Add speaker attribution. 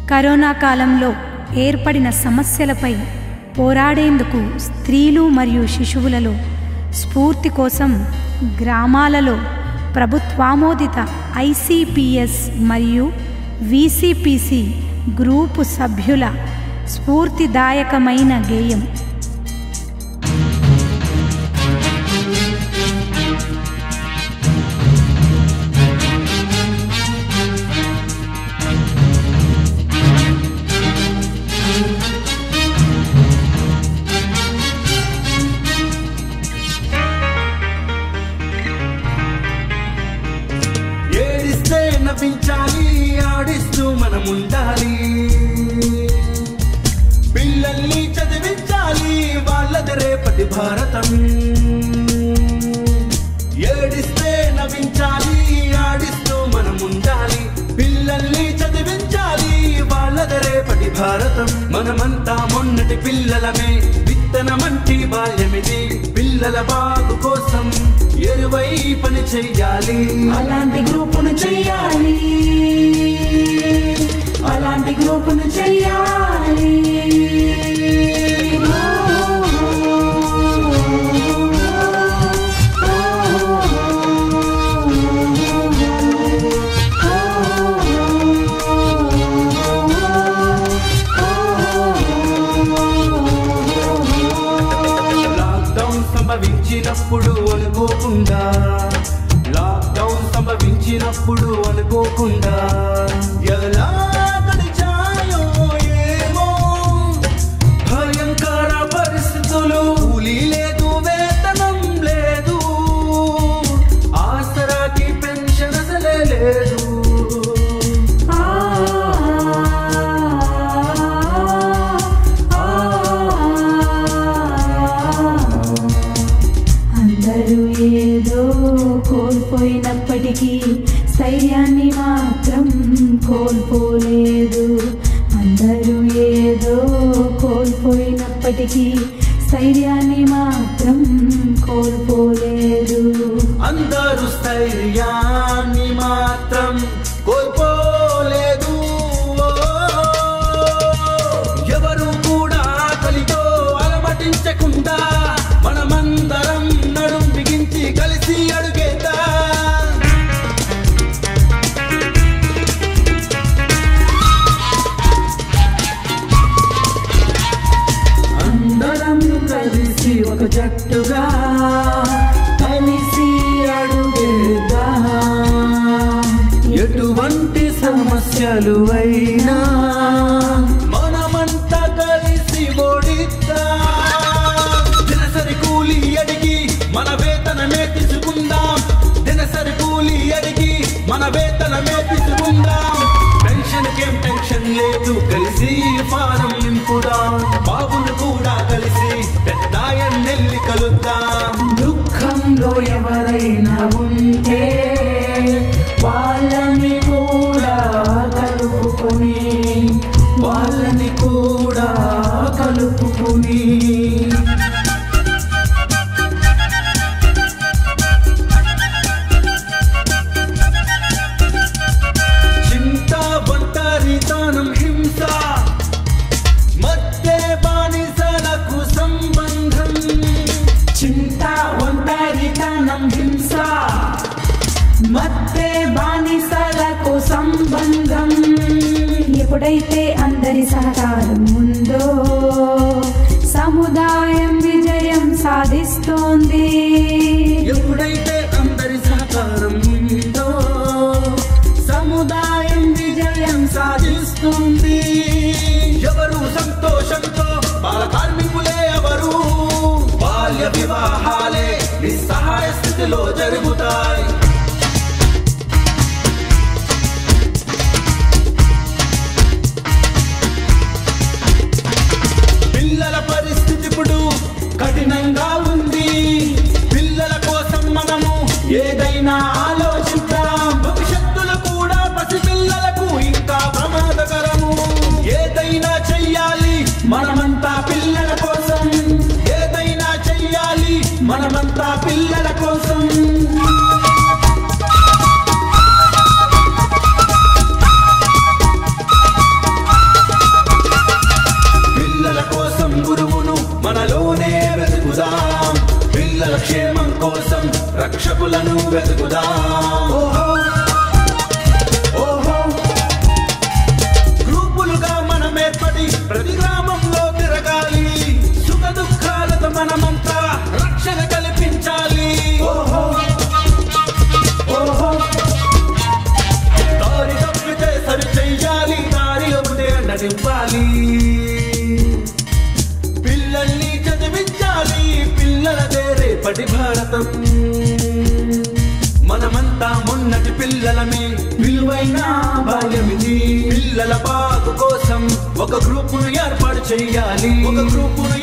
Speaker 1: corona కాలంలో ఏర్పడిన సమస్యలపై పోరాడేందుకు స్త్రీలు మరియు శిశువులలో స్ఫూర్తి కోసం గ్రామాలలో ప్రభుత్వామోదిత ఐసిపిఎస్ మరియు విసిపిసి గ్రూపు సభ్యుల స్ఫూర్తిదాయకమైన గేయం
Speaker 2: ఏడిస్తే నవ్వించాలి ఆడిస్తూ మనం ఉండాలి పిల్లల్ని చదివించాలి వాళ్ళది రేపటి భారతం ఏడిస్తే నవ్వించాలి ఆడిస్తూ మనం ఉండాలి పిల్లల్ని చదివించాలి వాళ్ళది రేపటి భారతం మనమంతా మొన్నటి పిల్లలమే విత్తనమంటి బాల్యమిది పిల్లల బాగు కోసం ఎరువై పని చెయ్యాలి
Speaker 3: అలాంటి గ్రూపును చెయ్యాలి అలాంటి గ్రూపును చెయ్యాలి
Speaker 2: లాక్డౌన్ సంభవించినప్పుడు అనుకోకుండా లాక్డౌన్ సంభవించినప్పుడు అనుకోకుండా ఎలా గడిచాయో ఏమో భయంకర పరిస్థితులు కూలీ లేదు వేతనం లేదు ఆసరాకి పెన్షన్ అసలే లేదు
Speaker 3: అందరూ ఏదో కోల్పోయినప్పటికీ స్థైర్యాన్ని మాత్రం కోల్పోలేదు అందరూ ఏదో కోల్పోయినప్పటికీ స్థైర్యాన్ని మాత్రం కోల్పోలేదు
Speaker 2: అందరూ స్థైర్యాన్ని మాత్రం కోల్పోలేదు ఎవరు కూడా ఆకలితో అలమటించకుండా మనమందరం నడుం బిగించి కలిసి అడుగేద్దాం అందరం కలిసి ఒక జట్టుగా కలిసి అడుగేద్దాం ఎటువంటి సమస్యలు అయినా మనమంతా కలిసి ఓడిద్దాం దినసరి కూలి అడిగి మన వేతనమే తీసుకుందాం దినసరి కూలి అడిగి మన వేతనమే తీసుకుందాం పెన్షన్ కేం టెన్షన్ లేదు కలిసి ఫారం నింపుదాం బాబులు కూడా కలిసి పెద్దాయన్నెల్లి కలుద్దాం
Speaker 3: దుఃఖంలో ఎవరైనా ఉంటే వాళ్ళని కూడా కలుపుకొని
Speaker 2: వాళ్ళని కూడా కలుపుకుని చింత ఒంటరితనం హింస మధ్య బానిసలకు సంబంధం
Speaker 3: చింత ఒంటరితనం హింస మత్తే బానిసలకు సంబంధం ఎప్పుడైతే అందరి సహకారం ఉందో సముదాయం విజయం సాధిస్తోంది
Speaker 2: ఎప్పుడైతే అందరి సహకారం ఉందో సముదాయం విజయం సాధిస్తుంది ఎవరు సంతోషంతో బాల కార్మికులే ఎవరు బాల్య వివాహాలే నిస్సహాయ స్థితిలో జరుగుతాయి పిల్లల పరిస్థితి ఇప్పుడు కఠినంగా ఉంది పిల్లల కోసం మనము ఏదైనా ఆలోచిద్దాం భవిష్యత్తులో కూడా పసి పిల్లలకు ఇంకా ప్రమాదకరము ఏదైనా చెయ్యాలి మనమంతా పిల్లల కోసం ఏదైనా చెయ్యాలి మనమంతా పిల్లల కోసం క్షేమం కోసం రక్షకులను వెతుకుదాం ఓహో ఓహో గ్రూపులుగా మనం ఏర్పడి ప్రతి గ్రామంలో తిరగాలి సుఖ దుఃఖాలతో మనమంతా రక్షణ కల్పించాలి ఓహో ఓహో దారి తప్పితే సరి చెయ్యాలి దారి ఒకటే నడిపాలి పిల్లల్ని చదివించాలి పిల్లలదే రేపటి భారతం మనమంతా మొన్నటి పిల్లలమే విలువైన బాల్యమిది పిల్లల బాగు కోసం ఒక గ్రూపును ఏర్పాటు చేయాలి ఒక గ్రూపును